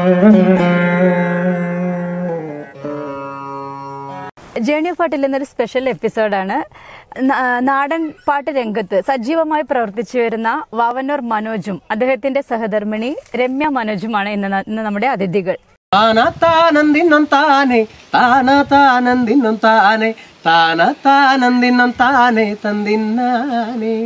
Journey of പാട്ടിൽ എന്നൊരു special എപ്പിസോഡാണ് ന- നാടൻ പാട്ട് രംഗത്ത് സജീവമായി പ്രവർത്തിച്ചു വരുന്ന വാവന്നൂർ മനോജും അദ്ദേഹത്തിന്റെ സഹധർമ്മിണി രമ്യ മനോജുമാണ് ഇന്ന് ന- ഇന്ന് നമ്മുടെ അതിഥികൾ താന താനന്ദിനം താനെ താന താനന്ദിനം താനെ താന താനന്ദിനം താനെ തന്തിന്നാനെ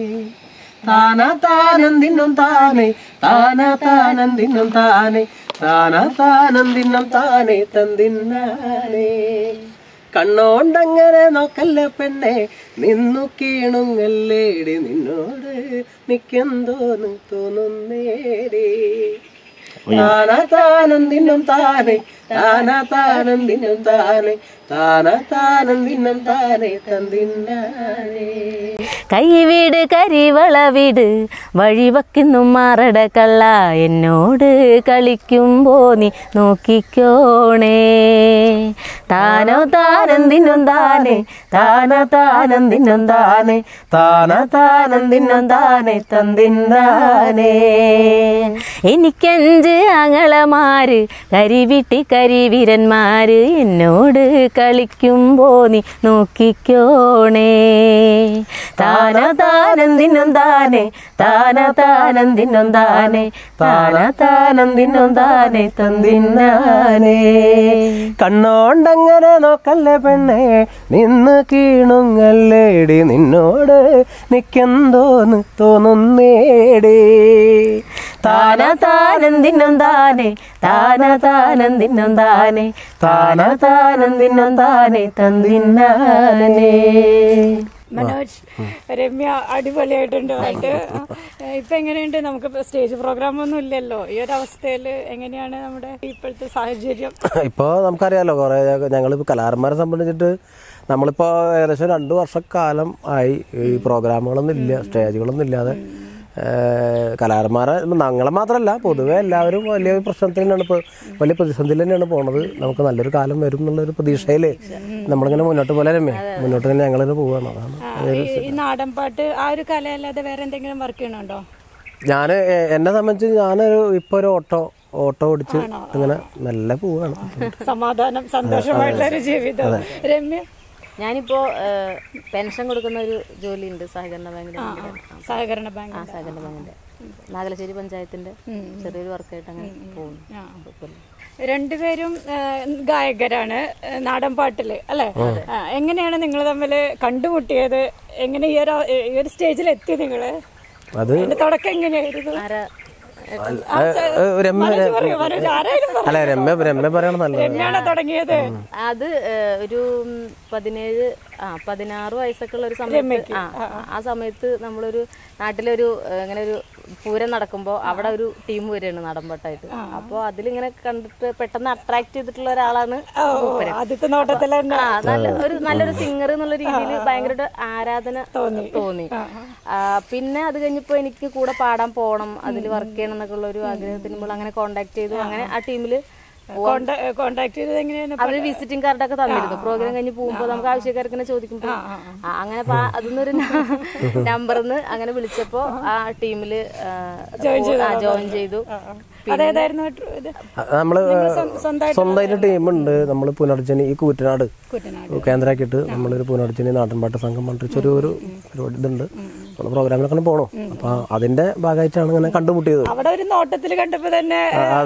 താന താനന്ദിനം താനെ താന താനന്ദിനം താനെ താന താനന്ദിനം താനെ തന്തിന്നാനെ കണ്ണോണ്ടങ്ങനെ നോക്കല്ല പെണ്ണെ നിന്നു കീണുങ്ങല്ലേടി നിന്നോട് നിക്കെന്തോന്ന് തോന്നുന്നേടി താനത്താനന്ദിനം താനെ താനത്താനന്ദിനം താനെ താനത്താനന്ദിനം താനെ തന്തിന്നാനേ കൈവീട് കരിവള വീട് വഴിവക്കുന്നു മാറട കള്ള എന്നോട് കളിക്കുമ്പോ നീ നോക്കിക്കോണേ താനോ താനന്ദിനും താനെ താന താനന്ദിനും താനെ താന താനന്ദിനും താനെ തന്തിന്നാനേ എനിക്കഞ്ച് അങ്ങളമാര് കരിവിട്ടി കരിവീരന്മാര് എന്നോട് കളിക്കുമ്പോ നീ നോക്കിക്കോണേ താന താനന്ദിനും താനെ താന താനന്ദിനും താനെ താന താനന്ദിനും താനെ തന്തിന്നാനേ കണ്ണോണ്ടങ്ങനെ നോക്കല്ലേ പെണ്ണെ നിന്ന് കീണുങ്ങല്ലേടി നിന്നോട് നിക്കെന്തോന്ന് തോന്നുന്നേടി താന താനന്ദിനും താനെ താന താനന്ദിനും താനെ താന താനന്ദിനും താനെ തന്തിന്നാനേ മനോജ് രമ്യ അടിപൊളിയായിട്ടുണ്ട് പാട്ട് ഇപ്പൊ എങ്ങനെയുണ്ട് നമുക്ക് സ്റ്റേജ് പ്രോഗ്രാം ഒന്നും ഇല്ലല്ലോ ഈ ഒരു അവസ്ഥയിൽ എങ്ങനെയാണ് നമ്മുടെ ഇപ്പോഴത്തെ സാഹചര്യം ഇപ്പോൾ നമുക്കറിയാലോ കുറേ ഞങ്ങളിപ്പോൾ കലാകാരന്മാരെ സംബന്ധിച്ചിട്ട് നമ്മളിപ്പോൾ ഏകദേശം രണ്ട് വർഷക്കാലം ആയി ഈ പ്രോഗ്രാമുകളൊന്നും ഇല്ല സ്റ്റേജുകളൊന്നും ഇല്ലാതെ ഏഹ് കലാകാരന്മാരെ ഞങ്ങളെ മാത്രമല്ല പൊതുവെ എല്ലാവരും വലിയ പ്രശ്നത്തിൽ തന്നെയാണ് ഇപ്പോൾ വലിയ പ്രതിസന്ധിയിൽ തന്നെയാണ് പോണത് നമുക്ക് നല്ലൊരു കാലം വരും എന്നുള്ളൊരു പ്രതീക്ഷയിൽ നമ്മളിങ്ങനെ മുന്നോട്ട് പോലെ രമ്യ മുന്നോട്ട് തന്നെ ഞങ്ങളിങ്ങനെ പോവുകയാണ് അതാണ് ആ, ഈ- ഈ നാടൻ പാട്ട് ആ ഒരു കലയല്ലാതെ വേറെ എന്തെങ്കിലും വർക്ക് ചെയ്യണുണ്ടോ ഞാൻ എന്നെ സംബന്ധിച്ച് ഞാനൊരു ഇപ്പോൾ ഒരു ഓട്ടോ ഓട്ടോ ഓടിച്ച് ഇങ്ങനെ നല്ല പോവുകയാണ് സമാധാനം സന്തോഷമായിട്ടുള്ള ഒരു ജീവിതം രമ്യ ഞാനിപ്പോ ഏഹ്, പെൻഷൻ കൊടുക്കുന്ന ഒരു ജോലിയുണ്ട് സഹകരണ ബാങ്കിന്റെ സഹകരണ ബാങ്ക് ആ സഹകരണ ബാങ്കിന്റെ നാഗലശ്ശേരി പഞ്ചായത്തിന്റെ ചെറിയൊരു വർക്കായിട്ട് അങ്ങനെ പോകുന്നു കുഴപ്പമില്ല. രണ്ടുപേരും ആ, ഗായകരാണ് ആ, നാടൻ പാട്ടില് അല്ലെ ആ, എങ്ങനെയാണ് നിങ്ങൾ തമ്മിൽ കണ്ടുമുട്ടിയത് എങ്ങനെ ഈ ഒരു ഈ ഒരു സ്റ്റേജിൽ എത്തി നിങ്ങള് അത് അതിന്റെ തുടക്കം എങ്ങനെയായിരുന്നു ആരാ ആ, ഏഹ് രമ്യ മനോജ് പറയൂ, മനോജ് ആരായാലും പറ. അല്ല രമ്യ രമ്യ പറയണ നല്ലത് എങ്ങനെയാണ് തുടങ്ങിയത് അത് ഏഹ്, ഒരു ഉം, പതിനേഴ് ആ പതിനാറ് വയസ്സൊക്കെ ഉള്ള ഒരു സമയത്ത് ആ ആ സമയത്ത് നമ്മളൊരു നാട്ടിലൊരു ഏഹ്, ഇങ്ങനെ ഒരു പൂരം നടക്കുമ്പോൾ അവിടെ ഒരു ടീം വരികയാണ് നാടൻപാട്ടായിട്ട് അപ്പോൾ അതിലിങ്ങനെ കണ്ടിട്ട് പെട്ടെന്ന് അട്രാക്ട് ചെയ്തിട്ടുള്ള ഒരാളാണ് മൂപ്പര്. ആദ്യത്തെ നോട്ടത്തിൽ തന്നെ ആ നല്ല ഒരു നല്ലൊരു സിംഗർ എന്നുള്ള രീതിയിൽ ഭയങ്കര ആരാധന തോന്നി ആ, പിന്നെ അത് കഴിഞ്ഞപ്പോ എനിക്ക് കൂടെ പാടാൻ പോകണം അതിൽ വർക്ക് ചെയ്യണം എന്നൊക്കെ ഉള്ള ഒരു ആഗ്രഹത്തിന് മുമ്പ് അങ്ങനെ കോണ്ടാക്ട് ചെയ്തു അങ്ങനെ ആ ടീമിൽ കോണ്ടാക്ട് ചെയ്തത് എങ്ങനെയാണ് അവര് വിസിറ്റിംഗ് കാർഡൊക്കെ തന്നിരുന്നു പ്രോഗ്രാം കഴിഞ്ഞ് പോകുമ്പോൾ നമുക്ക് ആവശ്യക്കാർക്ക് ഇങ്ങനെ ചോദിക്കുമ്പോൾ ആ, അങ്ങനെ അപ്പൊ ആ- അതിന്നൊരു നമ്പറിന്ന് അങ്ങനെ വിളിച്ചപ്പോ ആ ടീമില് ജോയിൻ ചെയ്തു അതേതായിരുന്നു ഇത് നമ്മള് സ്വന്തമായിട്ട് സ്വന്തമായിട്ട് ടീമുണ്ട് നമ്മൾ പുനർജനി ഈ കൂറ്റനാട് കേന്ദ്രമാക്കിയിട്ട് നമ്മളൊരു പുനർജനി നാട്ടിൻപാട്ട് സംഘം പറഞ്ഞിട്ട് ചെറിയൊരു പരിപാടി ഇതുണ്ട് നമ്മൾ പ്രോഗ്രാമിലൊക്കെ പോകണം അപ്പൊ അതിന്റെ ഭാഗമായിട്ടാണ് ഇങ്ങനെ കണ്ടുമുട്ടിയത് അവിടെ ഒരു നോട്ടത്തിൽ കണ്ടപ്പോ തന്നെ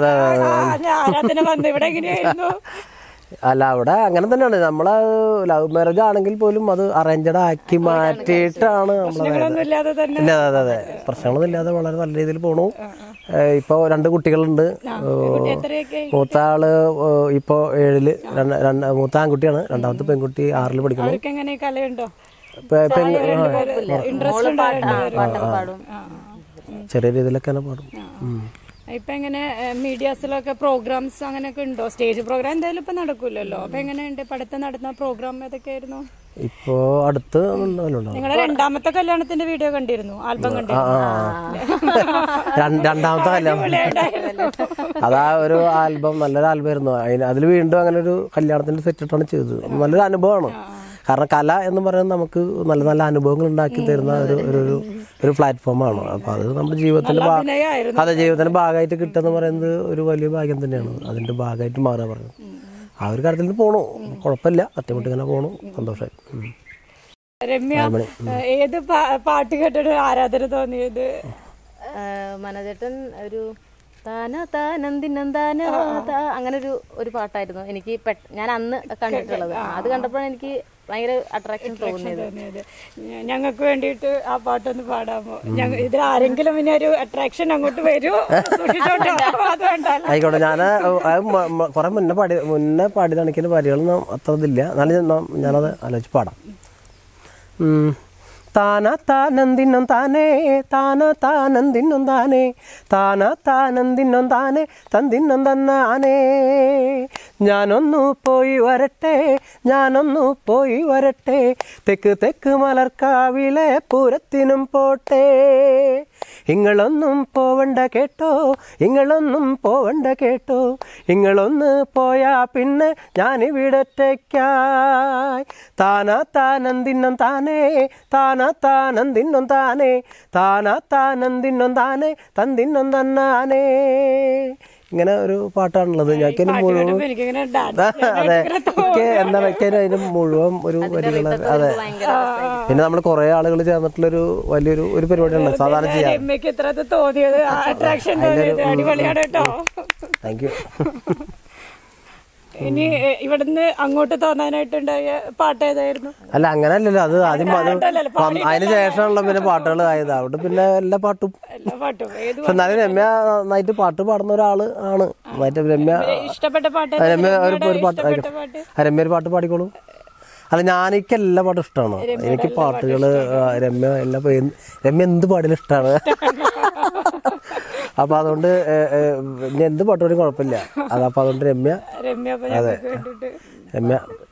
ആരാധന വന്നു ഇവിടെ എങ്ങനെയായിരുന്നു അല്ല അവിടെ അങ്ങനെ തന്നെയാണ് നമ്മളെ ലവ് മാരേജ് ആണെങ്കിൽ പോലും അത് അറേഞ്ച്ഡ് ആക്കി മാറ്റിയിട്ടാണ് നമ്മളെ ഒന്നും ഇല്ലാതെ തന്നെ ഇല്ല അതെ അതെ പ്രശ്നങ്ങളൊന്നും ഇല്ലാതെ വളരെ നല്ല രീതിയിൽ പോണു ഏഹ് ഇപ്പൊ രണ്ട് കുട്ടികളുണ്ട് ഏഹ് എത്രയൊക്കെ മൂത്ത ആള് ഏഹ് ഇപ്പൊ ഏഴില് രണ്ട് രണ്ട് മൂത്ത ആൺകുട്ടിയാണ് രണ്ടാമത്തെ പെൺകുട്ടി ആറിൽ പഠിക്കുന്നു അവർക്ക് എങ്ങനെ കലയുണ്ടോ പെ- പെൺ- ഇൻട്രസ്റ്റ് പാട്ടൊക്കെ പാടും ചെറിയ രീതിയിലൊക്കെ തന്നെ പാടും ഉം. ഇപ്പൊ എങ്ങനെ മീഡിയാസിലൊക്കെ പ്രോഗ്രാംസ് അങ്ങനെയൊക്കെ ഉണ്ടോ സ്റ്റേജ് പ്രോഗ്രാം എന്തായാലും ഇപ്പൊ നടക്കൂലല്ലോ അപ്പൊ എങ്ങനെയുണ്ട് പഠിത്തം നടന്ന പ്രോഗ്രാം ഏതൊക്കെയായിരുന്നു ഇപ്പോ അടുത്ത് ഉണ്ടാവല്ലോ നിങ്ങളുടെ രണ്ടാമത്തെ കല്യാണത്തിന്റെ വീഡിയോ കണ്ടിരുന്നു ആൽബം കണ്ടിരുന്നു രണ്ട്- രണ്ടാമത്തെ കല്യാണം അതാ ഒരു ആൽബം നല്ലൊരു ആൽബം ആയിരുന്നു അതിന് അതിൽ വീണ്ടും അങ്ങനെ ഒരു കല്യാണത്തിന്റെ സെറ്റ് ഇട്ടാണ് ചെയ്തത് നല്ലൊരു അനുഭവമാണ് കാരണം കല എന്ന് പറയുന്നത് നമുക്ക് നല്ല നല്ല അനുഭവങ്ങൾ ഉണ്ടാക്കി തരുന്ന ഒരു ഒരു ഒരു ഒരു പ്ലാറ്റ്ഫോമാണ് അപ്പോൾ അത് നമ്മുടെ ജീവിതത്തിന്റെ ഭാ- അഭിനയമായിരുന്നു അതെ ജീവിതത്തിന്റെ ഭാഗമായിട്ട് കിട്ടുക എന്ന് പറയുന്നത് ഒരു വലിയ ഭാഗ്യം തന്നെയാണ് അതിന്റെ ഭാഗമായിട്ട് മാറുക പറയുന്നത് ആ ഒരു കാര്യത്തിൽ നിന്ന് പോണു കുഴപ്പമില്ല ഒറ്റമുട്ട് ഇങ്ങനെ പോണു സന്തോഷമായി ഉം. രമ്യ ഏഹ്, ഏത് പാ- പാട്ട് കേട്ടിട്ട് ആരാധന തോന്നിയത് മനോജേട്ടൻ ഒരു താന താനന്തിനം താന താ അങ്ങനെ ഒരു ഒരു പാട്ടായിരുന്നു എനിക്ക് പെട്ട ഞാൻ അന്ന് കണ്ടിട്ടുള്ളത് അത് കണ്ടപ്പോഴാണ് എനിക്ക് ഭയങ്കര അട്രാക്ഷൻ തോന്നിയത് തോന്നിയത് ഞ- ഞങ്ങൾക്ക് വേണ്ടിയിട്ട് ആ പാട്ടൊന്ന് പാടാമോ ഞങ്ങ ഇതിൽ ആരെങ്കിലും ഇനി ഒരു അട്രാക്ഷൻ അങ്ങോട്ട് വരൂ സൂക്ഷിച്ചോട്ടോ അത് വേണ്ട ആയിക്കോട്ടെ ഞാൻ കുറെ മുന്നേ പാടി മുന്നേ പാടിയതാണ് എനിക്ക് വരികളൊന്നും അത്ര ഇതില്ല എന്നാലും ഞാൻ- ഞാനത് ആലോചിച്ച് പാടാം ഉം. താന താനന്തിന്നും താനേ താന താനന്തിന്നും താനേ താന താനന്തിന്നും താനേ തന്തിന്നും തന്നാനേ ഞാനൊന്നു പോയി വരട്ടെ ഞാനൊന്നു പോയി വരട്ടെ തെക്ക് തെക്ക് മലർക്കാവിലെ പൂരത്തിനും പോട്ടെ ഇങ്ങളൊന്നും പോവണ്ട കേട്ടോ ഇങ്ങളൊന്നും പോവണ്ട കേട്ടോ ഇങ്ങളൊന്ന് പോയാ പിന്നെ ഞാനിവിടത്തേക്കായി താന താനന്തിന്നും താനേ താന താനന്തിന്നും താനേ താന താനന്തിന്നും താനേ തന്തിന്നും തന്നാനേ ഇങ്ങനെ ഒരു പാട്ടാണുള്ളത് ഞങ്ങൾക്ക് അതിന് മുഴുവൻ കേട്ടപ്പോ എനിക്കിങ്ങനെ ഡാൻസ് അതെ എനിക്ക് എന്താണ് എനിക്ക് അതിന് മുഴുവൻ ഒരു വരികൾ അതെ ഭയങ്കര പിന്നെ നമ്മൾ കുറെ ആളുകൾ ചേർന്നിട്ടുള്ളൊരു വലിയൊരു ഒരു പരിപാടിയാണ് സാധാരണ ചെയ്യാം രമ്യക്ക് ഇത്ര അത് തോന്നിയത് അട്രാക്ഷൻ തോന്നിയത് അടിപൊളിയാണ് കേട്ടോ താങ്ക് യു ഇനി എ, ഇവിടുന്ന് അങ്ങോട്ട് തോന്നാനായിട്ടുണ്ടായ പാട്ട് ഏതായിരുന്നു അല്ല അങ്ങനെയല്ലല്ലോ അത് ആദ്യം അത് പാട്ടല്ലല്ലോ, വന്ന് അതിന് ശേഷമുള്ള പിന്നെ പാട്ടുകൾ ആയത് അവിടെ പിന്നെ എല്ലാ പാട്ടും എല്ലാ പാട്ടും ഏത് പക്ഷെ എന്നാലും രമ്യ നന്നായിട്ട് പാട്ട് പാടുന്ന ഒരാള് ആണ് നന്നായിട്ട് രമ്യ ഇഷ്ടപ്പെട്ട പാട്ട് ആ, രമ്യ ഒരു രമ്യയുടെ ഒരു പാട്ട് ഇഷ്ടപ്പെട്ട ആയിക്കോട്ടെ. പാട്ട് ആ, രമ്യ ഒരു പാട്ട് പാടിക്കോളൂ അല്ല ഞാൻ എനിക്ക് എല്ലാ പാട്ടും ഇഷ്ടമാണ് എനിക്ക് പാട്ടുകള് ആ, രമ്യ എല്ലാ പേ- രമ്യ എന്ത് പാടിലും ഇഷ്ടമാണ് അപ്പൊ അതുകൊണ്ട് ഏ, ഏ, ഇനി എന്ത് പാട്ട് പാടിയും കുഴപ്പമില്ല അത് അപ്പൊ അതുകൊണ്ട് രമ്യ രമ്യ അപ്പൊ ഞങ്ങൾക്ക് വേണ്ടിട്ട് രമ്യ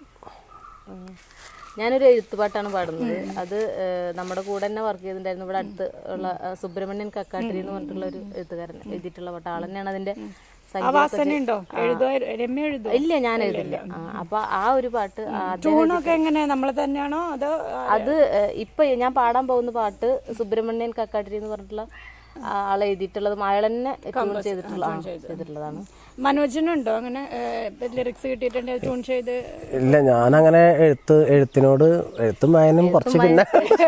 ഞാനൊരു എഴുത്തുപാട്ടാണ് പാടുന്നത് അത് ഏഹ്, നമ്മുടെ കൂടെ തന്നെ വർക്ക് ചെയ്തിട്ടുണ്ടായിരുന്നു ഇവിടെ അടുത്ത് ഉള്ള ഏഹ്, സുബ്രഹ്മണ്യൻ കക്കാട്ടിരി എന്ന് പറഞ്ഞിട്ടുള്ള ഒരു എഴുത്തുകാരൻ എഴുതിയിട്ടുള്ള പാട്ട് ആൾ തന്നെയാണ് അതിന്റെ ആ സംഗീതമൊക്കെ വാസന ഉണ്ടോ എഴുതോ രമ്യ എഴുതോ ഇല്ല ഞാൻ എഴുതില്ല ആ, അപ്പൊ ആ ഒരു പാട്ട് ആ, അദ്ദേഹം ട്യൂണൊക്കെ എങ്ങനെ നമ്മൾ തന്നെയാണോ അതോ അത് ഏഹ്, ഇപ്പൊ ഞാൻ പാടാൻ പോകുന്ന പാട്ട് സുബ്രഹ്മണ്യൻ കക്കാട്ടിരി എന്ന് പറഞ്ഞിട്ടുള്ള ആൾ എഴുതിയിട്ടുള്ളത് അയാൾ തന്നെ ട്യൂൺ ചെയ്തിട്ടുള്ള ആ, ചെയ്തിട്ടുള്ളതാണ് മനോജനുണ്ടോ അങ്ങനെ ലിറിക്സ് കിട്ടിയിട്ടുണ്ടെങ്കിൽ ട്യൂൺ ചെയ്ത് ഇല്ല ഞാനങ്ങനെ എഴുത്ത് എഴുത്തിനോട് എഴുത്തും വായനയും കുറച്ച് പിന്നെ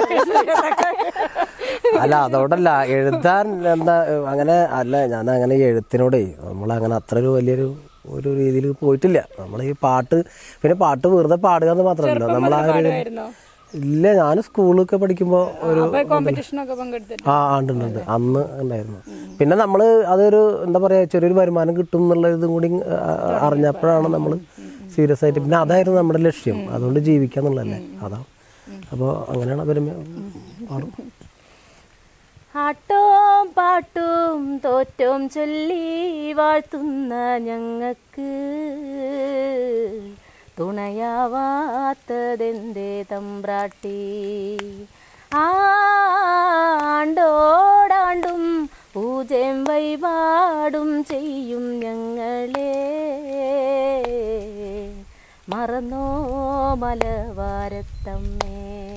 അല്ല അതോടല്ല എഴുതാൻ എന്താ അങ്ങനെ അല്ല ഞാൻ അങ്ങനെ എഴുത്തിനോടേ നമ്മളങ്ങനെ അത്ര ഒരു വലിയൊരു ഒരു രീതിയിൽ പോയിട്ടില്ല നമ്മൾ ഈ പാട്ട് പിന്നെ പാട്ട് വെറുതെ പാടുക എന്ന് മാത്രമല്ല നമ്മൾ ആ ഒരു ആയിരുന്നോ ഇല്ല ഞാൻ സ്കൂളൊക്കെ പഠിക്കുമ്പോൾ ഒരു അപ്പൊ കോമ്പറ്റീഷനൊക്കെ പങ്കെടുത്തിട്ട് ആ ഉണ്ട് ഉണ്ട്, ഉണ്ട് അന്ന് ഉണ്ടായിരുന്നു പിന്നെ നമ്മൾ അതൊരു എന്താ പറയാ ചെറിയൊരു വരുമാനം കിട്ടും എന്നുള്ള ഇതും കൂടി ആ, അറിഞ്ഞപ്പോഴാണ് നമ്മൾ സീരിയസ് ആയിട്ട് പിന്നെ അതായിരുന്നു നമ്മുടെ ലക്ഷ്യം അതുകൊണ്ട് ജീവിക്കുക എന്നുള്ളതല്ലേ അതാ അപ്പോൾ അങ്ങനെയാണ് വരുമ്പോ പാടും ആട്ടോം പാട്ടും തോറ്റോം ചൊല്ലി വാഴ്ത്തുന്ന ഞങ്ങൾക്ക് തുണയാവാത്തതെന്തേ തമ്പ്രാട്ടി ആണ്ടോടാണ്ടും പൂജയും വഴിപാടും ചെയ്യും ഞങ്ങളെ മറന്നോ മലവാരത്തമ്മേ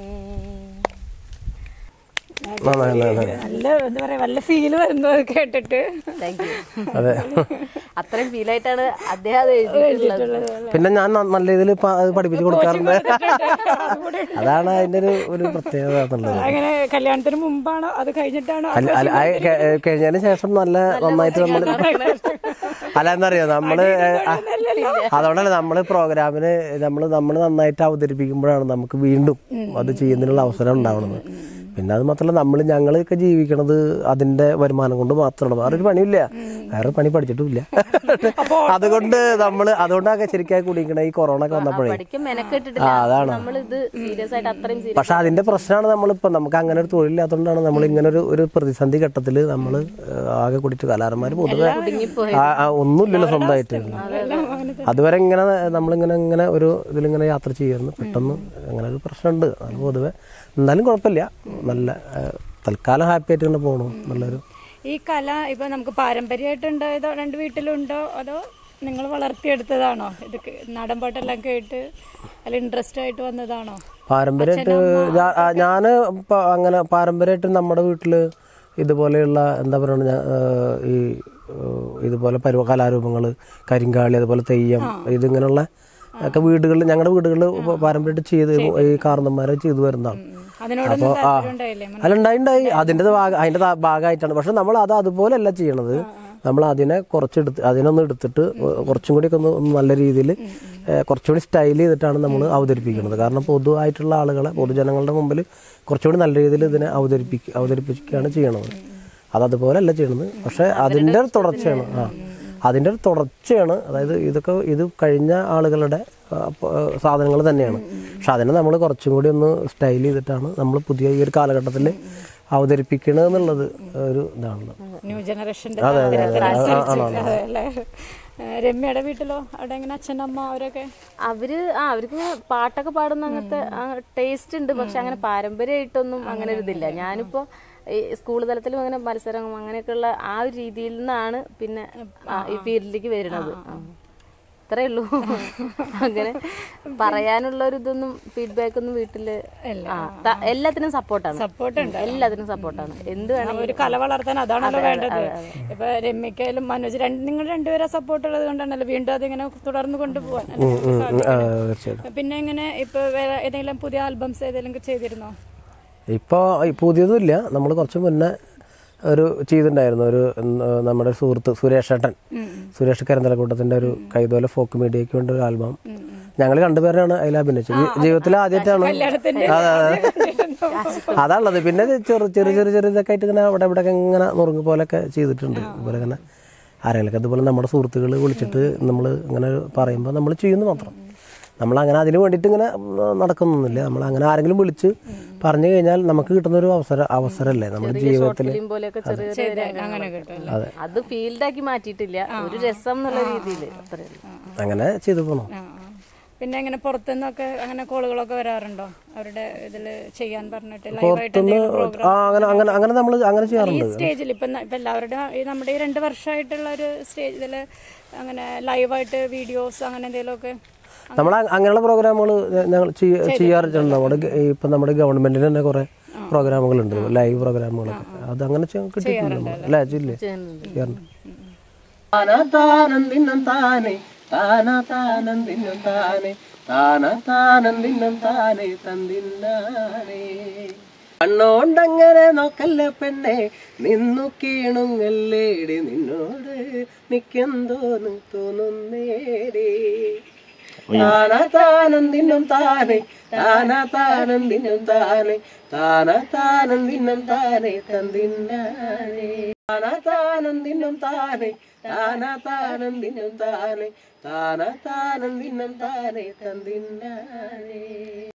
നന്നായി നന്നായി നല്ല എന്താ പറയാ വല്ല ഫീല് വരുന്നു അത് കേട്ടിട്ട് താങ്ക് യു അതെ അത്രയും ഫീലായിട്ടാണ് അദ്ദേഹം അത് എഴുതിയിട്ടുള്ളത് പിന്നെ ഞാൻ ന- നല്ല രീതിയിൽ പഠിപ്പിച്ച് കൊടുക്കാറുണ്ട് അതാണ് അതിന്റെ ഒരു ഒരു പ്രത്യേകത എന്നുള്ളത് അങ്ങനെ കല്യാണത്തിന് മുമ്പാണോ അത് കഴിഞ്ഞിട്ടാണോ അല്ല അല്ല ആ ക- കഴിഞ്ഞതിന് ശേഷം നല്ല നന്നായിട്ട് നമ്മൾ അല്ല എന്നറിയോ നമ്മള് ആ, അതുകൊണ്ടല്ല നമ്മള് പ്രോഗ്രാമിന് നമ്മൾ നമ്മൾ നന്നായിട്ട് അവതരിപ്പിക്കുമ്പോഴാണ് നമുക്ക് വീണ്ടും അത് ചെയ്യുന്നതിനുള്ള അവസരം ഉണ്ടാവുന്നത് പിന്നെ അത് മാത്രമല്ല നമ്മൾ ഞങ്ങളൊക്കെ ജീവിക്കണത് അതിന്റെ വരുമാനം കൊണ്ട് മാത്രമാണ് വേറൊരു പണിയില്ല വേറെ പണി പഠിച്ചിട്ടുമില്ല അതുകൊണ്ട് നമ്മൾ അതുകൊണ്ടൊക്കെ ശരിക്കും കുടിക്കണ ഈ കൊറോണ ഒക്കെ വന്നപ്പോഴേ പഠിക്കും മെനക്കെട്ടിട്ടില്ല ആ അതാണ് നമ്മൾ ഇത് സീരിയസ് ആയിട്ട് അത്രയും സീരിയസ് പക്ഷെ അതിന്റെ പ്രശ്നമാണ് നമ്മളിപ്പോ നമുക്ക് അങ്ങനെ ഒരു തൊഴിലില്ലാത്തതുകൊണ്ടാണ് നമ്മൾ ഇങ്ങനെ ഒരു ഒരു പ്രതിസന്ധി ഘട്ടത്തിൽ നമ്മൾ ആകെ കൂടിയിട്ട് കലാകാരന്മാർ പൊതുവെ ആ- ആ ഒന്നുമില്ലല്ലോ സ്വന്തമായിട്ട് അതുവരെ ഇങ്ങനെ നമ്മളിങ്ങനെ ഇങ്ങനെ ഒരു ഇതിലിങ്ങനെ യാത്ര ചെയ്യുന്നു പെട്ടെന്ന് അങ്ങനെ ഒരു പ്രശ്നമുണ്ട് അത് പൊതുവെ എന്നാലും കുഴപ്പമില്ല നല്ല ആ, തൽക്കാലം ഹാപ്പി ആയിട്ട് ഇങ്ങനെ പോകണു നല്ലൊരു ഈ കല ഇപ്പൊ നമുക്ക് പാരമ്പര്യമായിട്ട് ഉണ്ടായതോ രണ്ട് വീട്ടിലുണ്ടോ അതോ നിങ്ങൾ വളർത്തിയെടുത്തതാണോ ഇത് ക- നാടൻ പാട്ടെല്ലാം കേട്ട് അല്ല ഇൻട്രസ്റ്റ് ആയിട്ട് വന്നതാണോ പാരമ്പര്യമായിട്ട് ഞാ- ആ, ഞാന് ഇപ്പൊ അങ്ങനെ പാരമ്പര്യമായിട്ട് നമ്മുടെ വീട്ടില് ഇതുപോലെയുള്ള എന്താ പറയുക ഞാ- ഏഹ് ഈ ഏഹ് ഇതുപോലെ പരുവ കലാരൂപങ്ങൾ കരിങ്കാളി അതുപോലെ തെയ്യം ഇതിങ്ങനെയുള്ള ഒക്കെ വീടുകളിൽ ഞങ്ങളുടെ വീടുകളിൽ പാരമ്പര്യമായിട്ട് ചെയ്ത് ഈ കാർന്നന്മാരെ ചെയ്തു വരുന്നതാണ് അതിനോടൊന്നും അപ്പോൾ ആ താല്പര്യം ഉണ്ടായില്ലേ അല്ല ഉണ്ടായി ഉണ്ടായി അതിൻ്റെ ഭാഗം അതിൻ്റെ താ- ഭാഗമായിട്ടാണ് പക്ഷെ നമ്മൾ അത് അതുപോലെയല്ല ചെയ്യണത് നമ്മൾ അതിനെ കുറച്ചെടുത്ത് അതിനൊന്ന് എടുത്തിട്ട് കുറച്ചും കൂടി ഒക്കെ ഒന്ന് ഒന്ന് നല്ല രീതിയിൽ കുറച്ചും കൂടി സ്റ്റൈൽ ചെയ്തിട്ടാണ് നമ്മൾ അവതരിപ്പിക്കുന്നത് കാരണം പൊതുവായിട്ടുള്ള ആളുകളെ പൊതുജനങ്ങളുടെ മുമ്പിൽ കുറച്ചുകൂടി നല്ല രീതിയിൽ ഇതിനെ അവതരിപ്പിക്കുക അവതരിപ്പിക്കുകയാണ് ചെയ്യണത് അത് അതുപോലെയല്ല ചെയ്യണത് പക്ഷെ അതിൻ്റെ ഒരു തുടർച്ചയാണ് ആ അതിൻ്റെ ഒരു തുടർച്ചയാണ് അതായത് ഇതൊക്കെ ഇത് കഴിഞ്ഞ ആളുകളുടെ സാധനങ്ങൾ തന്നെയാണ് പക്ഷെ അതിനെ നമ്മൾ കുറച്ചും കൂടി ഒന്ന് സ്റ്റൈൽ ചെയ്തിട്ടാണ് നമ്മൾ പുതിയ ഈ ഒരു കാലഘട്ടത്തിൽ അവതരിപ്പിക്കണത് എന്നുള്ളത് ഒരു ഇതാണല്ലോ ന്യൂ ജനറേഷന്റെ താല്പര്യത്തിനനുസരിച്ച്. അതെ അല്ലേ ഏഹ് രമ്യയുടെ വീട്ടിലോ അവിടെ എങ്ങനെ അച്ഛനമ്മ അവരൊക്കെ അവര് ആ അവർക്ക് പാട്ടൊക്കെ പാടുന്ന അങ്ങനത്തെ ടേസ്റ്റ് ഉണ്ട് പക്ഷെ അങ്ങനെ പാരമ്പര്യമായിട്ടൊന്നും അങ്ങനെ ഒരു ഇതില്ല ഞാനിപ്പോ ഈ സ്കൂൾ തലത്തിലും അങ്ങനെ മത്സരം അങ്ങനെയൊക്കെയുള്ള ആ ഒരു രീതിയിൽ നിന്നാണ് പിന്നെ ആ, ഈ ഫീൽഡിലേക്ക് വരുന്നത് ആ. അത്രേ ഉള്ളൂ അങ്ങനെ പറയാനുള്ള ഒരു ഇതൊന്നും ഫീഡ്ബാക്ക് ഒന്നും വീട്ടില് ആ, ത- എല്ലാത്തിനും സപ്പോർട്ടാണ് സപ്പോർട്ട് ഉണ്ട് എല്ലാത്തിനും സപ്പോർട്ടാണ് എന്ത് വേണമെങ്കിലും ഒരു കല വളർത്താൻ അതാണല്ലോ വേണ്ടത് ഇപ്പൊ രമ്യക്കായാലും മനോജ് രണ്ട് നിങ്ങൾ രണ്ടുപേരെ സപ്പോർട്ട് ഉള്ളത് കൊണ്ടാണല്ലോ വീണ്ടും അതിങ്ങനെ തുടർന്ന് കൊണ്ടുപോകാൻ അല്ലേ നമുക്ക് സാധിക്കുന്നത്. തീർച്ചയായിട്ടും പിന്നെ എങ്ങനെ ഇപ്പൊ വേറെ ഏതെങ്കിലും പുതിയ ആൽബംസ് ഏതെങ്കിലും ചെയ്തിരുന്നോ ഇപ്പോൾ പുതിയതും ഇല്ല നമ്മൾ കുറച്ച് മുന്നേ ഒരു ചെയ്തിട്ടുണ്ടായിരുന്നു ഒരു ഉം, നമ്മുടെ സുഹൃത്ത് സുരേഷ് ഏട്ടൻ സുരേഷ് കരിന്തലക്കൂട്ടത്തിന്റെ ഒരു കൈതോല ഫോക്ക് മീഡിയയ്ക്ക് വേണ്ട ഒരു ആൽബം ഞങ്ങൾ രണ്ടുപേരാണ് അതിൽ അഭിനയിച്ചത് ജീ- ജീവിതത്തിൽ ആദ്യമായിട്ടാണ് അതെ അതെ അതാണുള്ളത് പിന്നെ ഇത് ചെറു ചെറിയ ചെറിയ ചെറിയ ഇതൊക്കെ ആയിട്ട് ഇങ്ങനെ അവിടെ ഇവിടെ ഇങ്ങനെ നുറുങ്ങ് പോലൊക്കെ ചെയ്തിട്ടുണ്ട് അതുപോലെ ഇങ്ങനെ ആരെങ്കിലൊക്കെ അതുപോലെ നമ്മുടെ സുഹൃത്തുക്കൾ വിളിച്ചിട്ട് നമ്മൾ അങ്ങനെ പറയുമ്പോൾ നമ്മൾ ചെയ്യുന്നു മാത്രം നമ്മൾ അങ്ങനെ അതിന് വേണ്ടിയിട്ട് ഇങ്ങനെ നടക്കുന്നൊന്നുമില്ല നമ്മൾ അങ്ങനെ ആരെങ്കിലും വിളിച്ച് പറഞ്ഞു കഴിഞ്ഞാൽ നമുക്ക് കിട്ടുന്ന ഒരു അവസരം അവസരമല്ലേ നമ്മുടെ ജീവിതത്തിൽ ഫിലിം പോലെയൊക്കെ ചെറിയ ചെറിയ അങ്ങനെ രംഗങ്ങളൊക്കെ. കിട്ടുമല്ലോ അത് ഫീൽഡാക്കി മാറ്റിയിട്ടില്ല ഒരു രസം എന്നുള്ള രീതിയിൽ അത്രേ ഉള്ളൂ അങ്ങനെ ചെയ്തു പോകണം ആ, ആ. പിന്നെ എങ്ങനെ പുറത്തുനിന്നൊക്കെ അങ്ങനെ കോളുകളൊക്കെ വരാറുണ്ടോ അവരുടെ ഇതില് ചെയ്യാൻ പറഞ്ഞിട്ട് ലൈവായിട്ട് എന്തെങ്കിലും പ്രോഗ്രാം ആ അങ്ങനെ അങ്ങനെ അങ്ങനെ നമ്മൾ അങ്ങനെ ഈ ചെയ്യാറുണ്ട് സ്റ്റേജിൽ ഇപ്പൊ ന- ഇപ്പൊ എല്ലാവരുടെ ഈ നമ്മുടെ ഈ രണ്ട് വർഷമായിട്ടുള്ള ഒരു സ്റ്റേജില് അങ്ങനെ ലൈവായിട്ട് വീഡിയോസ് അങ്ങനെ എന്തെങ്കിലുമൊക്കെ നമ്മൾ അങ്ങനെയുള്ള പ്രോഗ്രാമുകൾ ഞങ്ങൾ ചെയ്യ- ചെയ്യാറുണ്ട് നമ്മുടെ ഗ- ഇപ്പം നമ്മുടെ ഗവൺമെന്റിന് തന്നെ കുറെ പ്രോഗ്രാമുകളുണ്ട് ലൈവ് പ്രോഗ്രാമുകളൊക്കെ അത് അങ്ങനെ ചെ- കിട്ടിയിട്ടുണ്ട് നമ്മൾ. അല്ലേ ചെയ്യില്ലേ ചെയ്യാറുണ്ട് താനന്ദിനം താനെ താനന്ദിനം താനെ താനന്ദിനം താനെ തന്തിന്നാനേ കണ്ണോണ്ടങ്ങനെ നോക്കല്ല പെണ്ണെ നിന്നു കീണുങ്ങല്ലേടി നിന്നോട് നിക്കെന്തോന്ന് തോന്നുന്നേടി താനന്ദിനം താനെ താനന്ദിനം താനെ താനന്ദിനം താനെ തന്തിന്നാനേ താനന്ദിനം താനെ താനന്ദിനം താനെ താനന്ദിനം താനെ തന്തിന്നാനേ